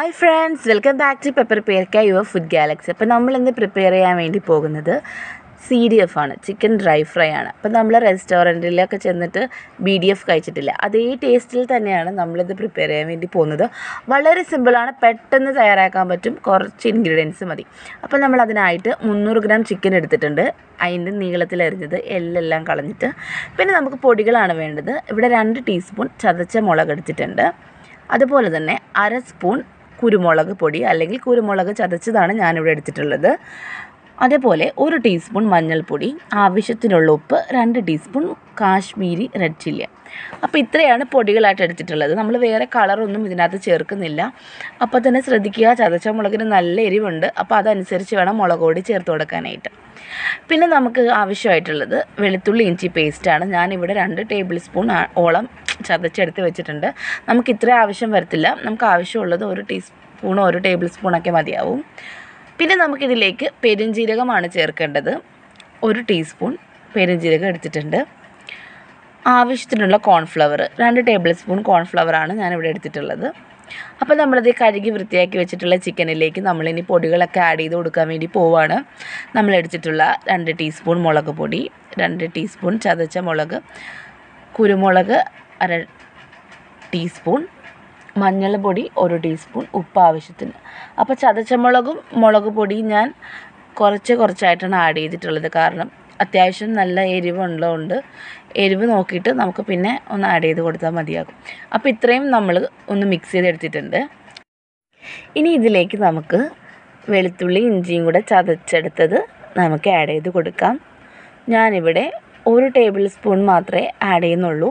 hi friends welcome back to pepper perk your food galaxy അപ്പോൾ നമ്മൾ ഇന്ന് prepare ചെയ്യാൻ വേണ്ടി പോകുന്നത് സി ഡി എഫ് ആണ് ചിക്കൻ ഡ്രൈ ഫ്രൈ ആണ് അപ്പോൾ നമ്മൾ റെസ്റ്റോറൻറ്റിലൊക്കെ ചെന്നിട്ട് ബി ഡി എഫ് കഴിച്ചിട്ടില്ല അതേ ടേസ്റ്റിൽ തന്നെയാണ് നമ്മളിത് പ്രിപ്പയർ ചെയ്യാൻ വേണ്ടി പോകുന്നത് വളരെ സിമ്പിളാണ് പെട്ടെന്ന് തയ്യാറാക്കാൻ പറ്റും കുറച്ച് ഇൻഗ്രീഡിയൻസ് മതി അപ്പോൾ നമ്മൾ അതിനായിട്ട് മുന്നൂറ് ഗ്രാം ചിക്കൻ എടുത്തിട്ടുണ്ട് അതിൻ്റെ നീളത്തിൽ അരിഞ്ഞത് എല്ലെല്ലാം കളഞ്ഞിട്ട് പിന്നെ നമുക്ക് പൊടികളാണ് വേണ്ടത് ഇവിടെ രണ്ട് ടീസ്പൂൺ ചതച്ച മുളക് എടുത്തിട്ടുണ്ട് അതുപോലെ തന്നെ അര സ്പൂൺ കുരുമുളക് പൊടി അല്ലെങ്കിൽ കുരുമുളക് ചതച്ചതാണ് ഞാനിവിടെ എടുത്തിട്ടുള്ളത് അതേപോലെ ഒരു ടീസ്പൂൺ മഞ്ഞൾപ്പൊടി ആവശ്യത്തിനുള്ള ഉപ്പ് രണ്ട് ടീസ്പൂൺ കാശ്മീരി റെഡ് ചില്ലി അപ്പോൾ ഇത്രയാണ് പൊടികളായിട്ട് എടുത്തിട്ടുള്ളത് നമ്മൾ വേറെ കളറൊന്നും ഇതിനകത്ത് ചേർക്കുന്നില്ല അപ്പോൾ തന്നെ ശ്രദ്ധിക്കുക ചതച്ച മുളകിന് നല്ല എരിവുണ്ട് അപ്പോൾ അതനുസരിച്ച് വേണം മുളക് പൊടി ചേർത്ത് കൊടുക്കാനായിട്ട് പിന്നെ നമുക്ക് ആവശ്യമായിട്ടുള്ളത് വെളുത്തുള്ളി ഇഞ്ചി പേസ്റ്റാണ് ഞാനിവിടെ രണ്ട് ടേബിൾ സ്പൂൺ ഓളം ചതച്ചെടുത്ത് വെച്ചിട്ടുണ്ട് നമുക്ക് ഇത്ര ആവശ്യം വരത്തില്ല നമുക്ക് ആവശ്യമുള്ളത് ഒരു ടീസ്പൂണോ ഒരു ടേബിൾ സ്പൂണൊക്കെ മതിയാവും പിന്നെ നമുക്കിതിലേക്ക് പെരുംജീരകമാണ് ചേർക്കേണ്ടത് ഒരു ടീസ്പൂൺ പെരുംജീരകം എടുത്തിട്ടുണ്ട് ആവശ്യത്തിനുള്ള കോൺഫ്ലവർ രണ്ട് ടേബിൾ സ്പൂൺ കോൺഫ്ലവറാണ് ഞാനിവിടെ എടുത്തിട്ടുള്ളത് അപ്പോൾ നമ്മളത് കഴുകി വൃത്തിയാക്കി വെച്ചിട്ടുള്ള ചിക്കനിലേക്ക് നമ്മളിനി പൊടികളൊക്കെ ആഡ് ചെയ്ത് കൊടുക്കാൻ വേണ്ടി പോവാണ് നമ്മൾ എടുത്തിട്ടുള്ള രണ്ട് ടീസ്പൂൺ മുളക് പൊടി രണ്ട് ടീസ്പൂൺ ചതച്ച മുളക് കുരുമുളക് അര ടീസ്പൂൺ മഞ്ഞൾ പൊടി ഒരു ടീസ്പൂൺ ഉപ്പ് ആവശ്യത്തിന് അപ്പോൾ ചതച്ചമുളകും മുളക് പൊടിയും ഞാൻ കുറച്ച് കുറച്ചായിട്ടാണ് ആഡ് ചെയ്തിട്ടുള്ളത് കാരണം അത്യാവശ്യം നല്ല എരിവുള്ളതുകൊണ്ട് എരിവ് നോക്കിയിട്ട് നമുക്ക് പിന്നെ ഒന്ന് ആഡ് ചെയ്ത് കൊടുത്താൽ മതിയാകും അപ്പോൾ ഇത്രയും നമ്മൾ ഒന്ന് മിക്സ് ചെയ്തെടുത്തിട്ടുണ്ട് ഇനി ഇതിലേക്ക് നമുക്ക് വെളുത്തുള്ളി ഇഞ്ചിയും കൂടെ ചതച്ചെടുത്തത് നമുക്ക് ആഡ് ചെയ്ത് കൊടുക്കാം ഞാനിവിടെ ഒരു ടേബിൾ സ്പൂൺ മാത്രമേ ആഡ് ചെയ്യുന്നുള്ളൂ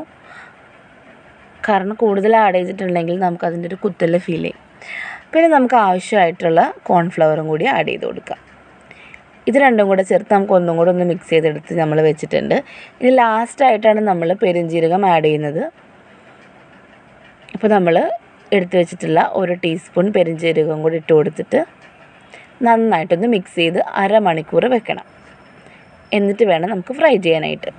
കാരണം കൂടുതൽ ആഡ് ചെയ്തിട്ടുണ്ടെങ്കിൽ നമുക്ക് അതിൻ്റെ ഒരു കുത്തല് ഫീൽ ചെയ്യും പിന്നെ നമുക്ക് ആവശ്യമായിട്ടുള്ള കോൺഫ്ലവറും കൂടി ആഡ് ചെയ്ത് കൊടുക്കാം ഇത് രണ്ടും കൂടെ ചേർത്ത് നമുക്ക് ഒന്നും കൂടെ ഒന്ന് മിക്സ് ചെയ്തെടുത്ത് നമ്മൾ വെച്ചിട്ടുണ്ട് ഇനി ലാസ്റ്റായിട്ടാണ് നമ്മൾ പെരുംജീരകം ആഡ് ചെയ്യുന്നത് അപ്പോൾ നമ്മൾ എടുത്ത് വെച്ചിട്ടുള്ള ഒരു ടീസ്പൂൺ പെരുംജീരകം കൂടി ഇട്ട് കൊടുത്തിട്ട് നന്നായിട്ടൊന്ന് മിക്സ് ചെയ്ത് അരമണിക്കൂർ വെക്കണം എന്നിട്ട് വേണം നമുക്ക് ഫ്രൈ ചെയ്യാനായിട്ട്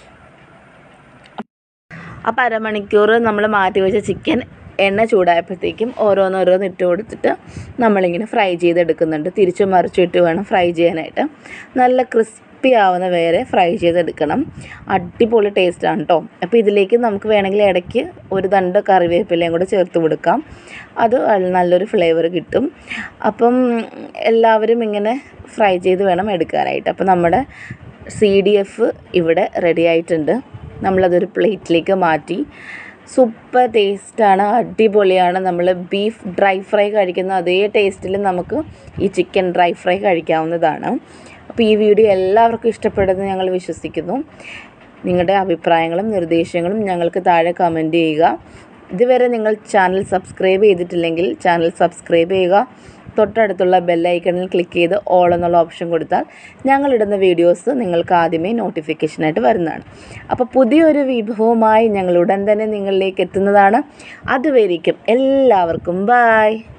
അപ്പോൾ അരമണിക്കൂർ നമ്മൾ മാറ്റി വെച്ച ചിക്കൻ എണ്ണ ചൂടായപ്പോഴത്തേക്കും ഓരോന്നോരോന്ന് ഇട്ട് കൊടുത്തിട്ട് നമ്മളിങ്ങനെ ഫ്രൈ ചെയ്തെടുക്കുന്നുണ്ട് തിരിച്ചും മറിച്ചും ഇട്ട് വേണം ഫ്രൈ ചെയ്യാനായിട്ട് നല്ല ക്രിസ്പി ആവുന്ന വരെ ഫ്രൈ ചെയ്തെടുക്കണം അടിപൊളി ടേസ്റ്റാണ് കേട്ടോ അപ്പോൾ ഇതിലേക്ക് നമുക്ക് വേണമെങ്കിൽ ഇടയ്ക്ക് ഒരു ദണ്ട് കറിവേപ്പിലയും കൂടെ ചേർത്ത് കൊടുക്കാം അത് നല്ലൊരു ഫ്ലേവർ കിട്ടും അപ്പം എല്ലാവരും ഇങ്ങനെ ഫ്രൈ ചെയ്ത് വേണം എടുക്കാനായിട്ട് അപ്പോൾ നമ്മുടെ സി ഡി എഫ് ഇവിടെ റെഡി ആയിട്ടുണ്ട് നമ്മളതൊരു പ്ലേറ്റിലേക്ക് മാറ്റി സൂപ്പർ ടേസ്റ്റാണ് അടിപൊളിയാണ് നമ്മൾ ബീഫ് ഡ്രൈ ഫ്രൈ കഴിക്കുന്ന അതേ ടേസ്റ്റിൽ നമുക്ക് ഈ ചിക്കൻ ഡ്രൈ ഫ്രൈ കഴിക്കാവുന്നതാണ് അപ്പോൾ ഈ വീഡിയോ എല്ലാവർക്കും ഇഷ്ടപ്പെടുമെന്ന് ഞങ്ങൾ വിശ്വസിക്കുന്നു നിങ്ങളുടെ അഭിപ്രായങ്ങളും നിർദ്ദേശങ്ങളും ഞങ്ങൾക്ക് താഴെ കമൻറ്റ് ചെയ്യുക ഇതുവരെ നിങ്ങൾ ചാനൽ സബ്സ്ക്രൈബ് ചെയ്തിട്ടില്ലെങ്കിൽ ചാനൽ സബ്സ്ക്രൈബ് ചെയ്യുക തൊട്ടടുത്തുള്ള ബെല്ലൈക്കണിൽ ക്ലിക്ക് ചെയ്ത് ഓൾ എന്നുള്ള ഓപ്ഷൻ കൊടുത്താൽ ഞങ്ങളിടുന്ന വീഡിയോസ് നിങ്ങൾക്ക് ആദ്യമേ നോട്ടിഫിക്കേഷനായിട്ട് വരുന്നതാണ് അപ്പോൾ പുതിയൊരു വിഭവമായി ഞങ്ങൾ ഉടൻ തന്നെ നിങ്ങളിലേക്ക് എത്തുന്നതാണ് അതുവരേക്കും എല്ലാവർക്കും ബായ്